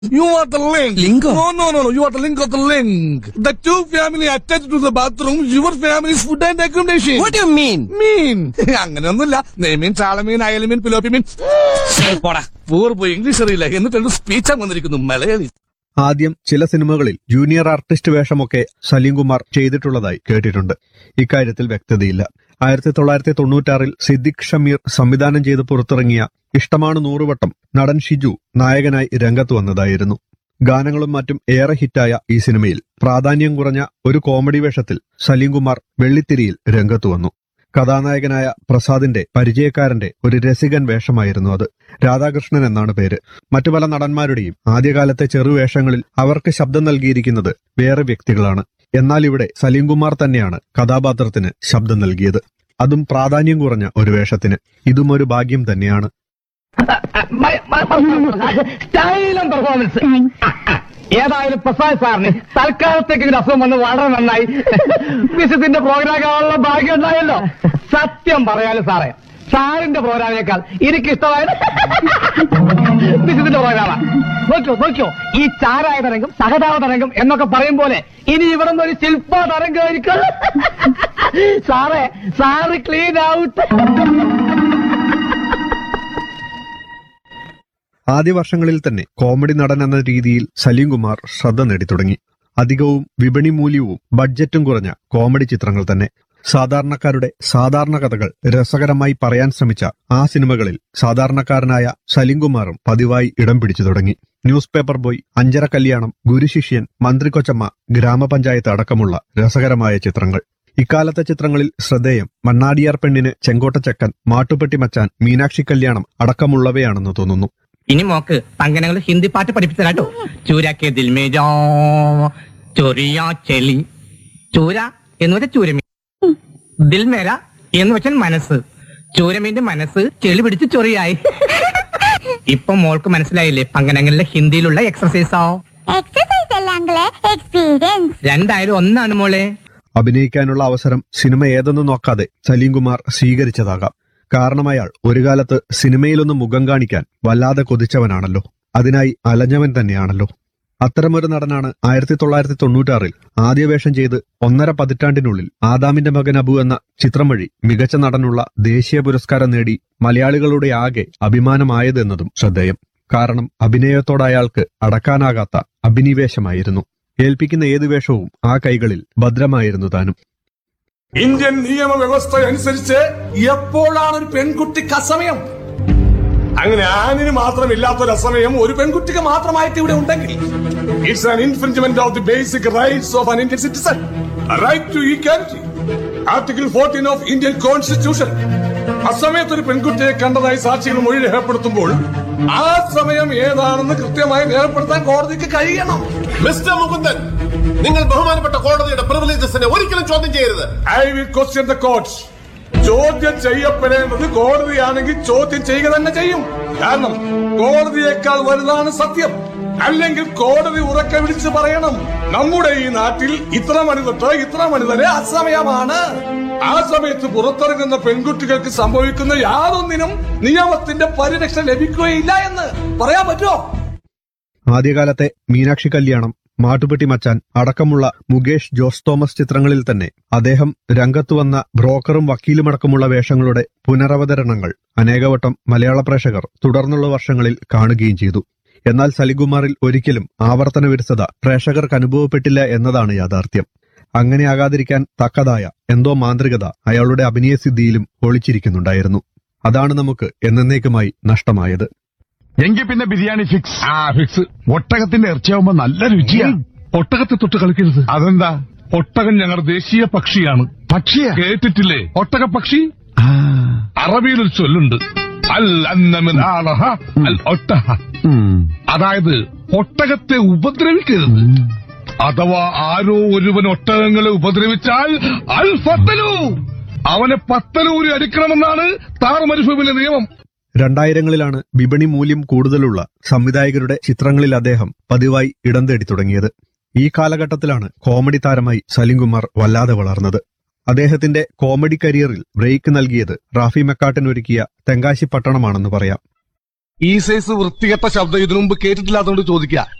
You are the link. Lingo? No, no, no, no. You are the link of the link. The two family attached to the bathroom. Your family's food and accommodation. What you mean മീൻ അങ്ങനെയൊന്നുമില്ല നെയ്മീൻ ചാളമീൻ അയലമീൻ പിലോപ്പി മീൻ പോടാ പൂർ പോയി English അറിയില്ല എന്നിട്ട് speech വന്നിരിക്കുന്നു മലയാളി ആദ്യം ചില സിനിമകളിൽ ജൂനിയർ ആർട്ടിസ്റ്റ് വേഷമൊക്കെ സലീം കുമാർ ചെയ്തിട്ടുള്ളതായി കേട്ടിട്ടുണ്ട് ഇക്കാര്യത്തിൽ വ്യക്തതയില്ല ആയിരത്തി തൊള്ളായിരത്തി തൊണ്ണൂറ്റാറിൽ സിദ്ദിഖ് ഷമീർ സംവിധാനം ചെയ്ത് പുറത്തിറങ്ങിയ ഇഷ്ടമാണ് നൂറുവട്ടം നടൻ ഷിജു നായകനായി രംഗത്ത് വന്നതായിരുന്നു ഗാനങ്ങളും മറ്റും ഏറെ ഹിറ്റായ ഈ സിനിമയിൽ പ്രാധാന്യം കുറഞ്ഞ ഒരു കോമഡി വേഷത്തിൽ സലീം കുമാർ വെള്ളിത്തിരിയിൽ രംഗത്ത് വന്നു കഥാനായകനായ പ്രസാദിന്റെ പരിചയക്കാരന്റെ ഒരു രസികൻ വേഷമായിരുന്നു അത് രാധാകൃഷ്ണൻ എന്നാണ് പേര് മറ്റു പല നടന്മാരുടെയും ആദ്യകാലത്തെ ചെറുവേഷങ്ങളിൽ അവർക്ക് ശബ്ദം നൽകിയിരിക്കുന്നത് വേറെ വ്യക്തികളാണ് എന്നാൽ ഇവിടെ സലീംകുമാർ തന്നെയാണ് കഥാപാത്രത്തിന് ശബ്ദം നൽകിയത് അതും പ്രാധാന്യം കുറഞ്ഞ ഒരു വേഷത്തിന് ഇതും ഒരു ഭാഗ്യം തന്നെയാണ് സ്റ്റൈലും പെർഫോമൻസ് ഏതായാലും പ്രസാദ് സാറിന് തൽക്കാലത്തേക്ക് ഒരു അസുഖം വന്ന് വളരെ നന്നായി വിശുദ്ധിന്റെ പ്രോഗ്രാം കാണാനുള്ള ഭാഗ്യം ഉണ്ടായല്ലോ സത്യം പറയാലോ സാറേ സാറിന്റെ പ്രോഗ്രാമിനേക്കാൾ എനിക്ക് ഇഷ്ടമായത് വിശുദ്ധിന്റെ പ്രോഗ്രാമാ നോക്കിയോ നോക്കിയോ ഈ ചാരായ തരംഗം സഹതാപ തരംഗം എന്നൊക്കെ പറയും പോലെ ഇനി ഇവിടെ നിന്ന് ഒരു ശില്പ തരംഗമായിരിക്കും സാറേ സാറ് ക്ലീൻ ഔട്ട് ആദ്യ വർഷങ്ങളിൽ തന്നെ കോമഡി നടൻ എന്ന രീതിയിൽ സലീം കുമാർ ശ്രദ്ധ നേടി തുടങ്ങി അധികവും വിപണി മൂല്യവും ബഡ്ജറ്റും കുറഞ്ഞ കോമഡി ചിത്രങ്ങൾ തന്നെ സാധാരണക്കാരുടെ സാധാരണ കഥകൾ രസകരമായി പറയാൻ ശ്രമിച്ച ആ സിനിമകളിൽ സാധാരണക്കാരനായ സലീം കുമാറും പതിവായി ഇടം പിടിച്ചു തുടങ്ങി ന്യൂസ് പേപ്പർ ബോയ് അഞ്ചര കല്യാണം ഗുരുശിഷ്യൻ മന്ത്രി കൊച്ചമ്മ ഗ്രാമപഞ്ചായത്ത് അടക്കമുള്ള രസകരമായ ചിത്രങ്ങൾ ഇക്കാലത്തെ ചിത്രങ്ങളിൽ ശ്രദ്ധേയം മണ്ണാടിയാർ പെണ്ണിന് ചെങ്കോട്ടച്ചക്കൻ മാട്ടുപ്പെട്ടി മച്ചാൻ മീനാക്ഷി കല്യാണം അടക്കമുള്ളവയാണെന്ന് തോന്നുന്നു ഇനി മോക്ക് പങ്കനങ്ങൾ ഹിന്ദി പാട്ട് പഠിപ്പിച്ചതാട്ടോ ചൂരാക്കെ ദിൽമേ ജോ ചൊറിയാ ചെലി ചൂര എന്ന് വെച്ചാൽ ചൂരമീൻ ദിൽമേര എന്ന് വെച്ചാൽ മനസ്സ് ചൂരമീന്റെ മനസ്സ് ചെളി പിടിച്ച് ചൊറിയായി ഇപ്പൊ മോൾക്ക് മനസ്സിലായില്ലേ പങ്കനങ്ങളിലെ ഹിന്ദിയിലുള്ള എക്സർസൈസോ എക്സസൈസ് അല്ല അങ്കിളെ എക്സ്പീരിയൻസ് രണ്ടായാലും ഒന്നാണ് മോളെ അഭിനയിക്കാനുള്ള അവസരം സിനിമ ഏതെന്ന് നോക്കാതെ സലീം കുമാർ സ്വീകരിച്ചതാകാം കാരണം അയാൾ ഒരു കാലത്ത് സിനിമയിലൊന്ന് മുഖം കാണിക്കാൻ വല്ലാതെ കൊതിച്ചവനാണല്ലോ അതിനായി അലഞ്ഞവൻ തന്നെയാണല്ലോ അത്തരമൊരു നടനാണ് ആയിരത്തി തൊള്ളായിരത്തി തൊണ്ണൂറ്റാറിൽ ആദ്യ വേഷം ചെയ്ത് ഒന്നര പതിറ്റാണ്ടിനുള്ളിൽ ആദാമിന്റെ മകൻ അബു എന്ന ചിത്രം വഴി മികച്ച നടനുള്ള ദേശീയ പുരസ്കാരം നേടി മലയാളികളുടെ ആകെ അഭിമാനമായതെന്നതും ശ്രദ്ധേയം കാരണം അഭിനയത്തോട് അയാൾക്ക് അടക്കാനാകാത്ത അഭിനിവേശമായിരുന്നു ഏൽപ്പിക്കുന്ന ഏതു വേഷവും ആ കൈകളിൽ ഭദ്രമായിരുന്നു താനും ഇന്ത്യൻ നിയമവ്യവസ്ഥ അനുസരിച്ച് എപ്പോഴാണ് ഒരു പെൺകുട്ടിക്ക് അസമയം അങ്ങനെ ആണിന് മാത്രമില്ലാത്തൊരു അസമയം ഒരു പെൺകുട്ടിക്ക് മാത്രമായിട്ട് ഇവിടെ ഉണ്ടെങ്കിൽ it's an infringement of the basic rights of an Indian citizen right to equality article fourteen of Indian constitution അസമയത്ത് ഒരു പെൺകുട്ടിയെ കണ്ടതായി സാക്ഷികൾ മൊഴി രേഖപ്പെടുത്തുമ്പോൾ ആ സമയം ഏതാണെന്ന് കൃത്യമായി രേഖപ്പെടുത്താൻ കോടതിക്ക് കഴിയണം മിസ്റ്റർ മുകുന്ദൻ നിങ്ങൾ ബഹുമാനപ്പെട്ട കോടതിയുടെ പ്രിവിലേജസിനെ ഒരിക്കലും ചോദ്യം ചെയ്യരുത് I will question the courts ചോദ്യം ചെയ്യപ്പെടേണ്ടത് കോടതിയാണെങ്കിൽ ചോദ്യം ചെയ്യുക തന്നെ ചെയ്യും കാരണം കോടതിയേക്കാൾ വലുതാണ് സത്യം അല്ലെങ്കിൽ കോടതി ഉറക്കെ വിളിച്ച് പറയണം നമ്മുടെ ഈ നാട്ടിൽ ഇത്ര മണി തൊട്ട് ഇത്ര മണി വരെ അസമയമാണ് ആ സമയത്ത് പുറത്തിറങ്ങുന്ന പെൺകുട്ടികൾക്ക് സംഭവിക്കുന്ന യാതൊന്നിനും നിയമത്തിന്റെ പരിരക്ഷ ലഭിക്കുകയില്ല എന്ന് പറയാൻ പറ്റുമോ ആദ്യകാലത്തെ മീനാക്ഷി കല്യാണം മാട്ടുപെട്ടി മച്ചാൻ അടക്കമുള്ള മുകേഷ് ജോസ് തോമസ് ചിത്രങ്ങളിൽ തന്നെ അദ്ദേഹം രംഗത്തു വന്ന ബ്രോക്കറും വക്കീലുമടക്കമുള്ള വേഷങ്ങളുടെ പുനരവതരണങ്ങൾ അനേകവട്ടം മലയാള പ്രേക്ഷകർ തുടർന്നുള്ള വർഷങ്ങളിൽ കാണുകയും ചെയ്തു എന്നാൽ സലികുമാറിൽ ഒരിക്കലും ആവർത്തന വിരസത പ്രേക്ഷകർക്ക് അനുഭവപ്പെട്ടില്ല എന്നതാണ് യാഥാർത്ഥ്യം അങ്ങനെയാകാതിരിക്കാൻ തക്കതായ എന്തോ മാന്ത്രികത അയാളുടെ അഭിനയസിദ്ധിയിലും ഒളിച്ചിരിക്കുന്നുണ്ടായിരുന്നു അതാണ് നമുക്ക് എന്നേക്കുമായി നഷ്ടമായത് എങ്കിൽ പിന്നെ ബിരിയാണി ഫിക്സ് ആ ഫിക്സ് ഒട്ടകത്തിന്റെ ഇറച്ചിയാവുമ്പോ നല്ല രുചിയാ ഒട്ടകത്തെ തൊട്ട് കളിക്കരുത് അതെന്താ ഒട്ടകം ഞങ്ങളുടെ ദേശീയ പക്ഷിയാണ് പക്ഷിയാ കേട്ടിട്ടില്ലേ ഒട്ടക പക്ഷി അറബിയിലൊരു ചൊല്ലുണ്ട് അൽ അന്നമിൻ ആളഹ അൽ ഒട്ടഹ അതായത് ഒട്ടകത്തെ ഉപദ്രവിക്കരുത് അഥവാ ആരോ ഒരുവൻ ഒട്ടകങ്ങളെ ഉപദ്രവിച്ചാൽ അൽ ഫത്തലു അവനെ പത്തലൂരി അടിക്കണമെന്നാണ് താർ മരുഭൂമിയിലെ നിയമം രണ്ടായിരങ്ങളിലാണ് വിപണി മൂല്യം കൂടുതലുള്ള സംവിധായകരുടെ ചിത്രങ്ങളിൽ അദ്ദേഹം പതിവായി ഇടം തേടി തുടങ്ങിയത് ഈ കാലഘട്ടത്തിലാണ് കോമഡി താരമായി സലിംകുമാർ വല്ലാതെ വളർന്നത് അദ്ദേഹത്തിന്റെ കോമഡി കരിയറിൽ ബ്രേക്ക് നൽകിയത് റാഫി മെക്കാട്ടൻ ഒരുക്കിയ തെങ്കാശി പട്ടണമാണെന്ന് പറയാം ഈ സൈസ് വൃത്തികെട്ട ശബ്ദം ഇതിനു മുമ്പ് കേട്ടിട്ടില്ലാത്തതുകൊണ്ട് ചോദിക്കുക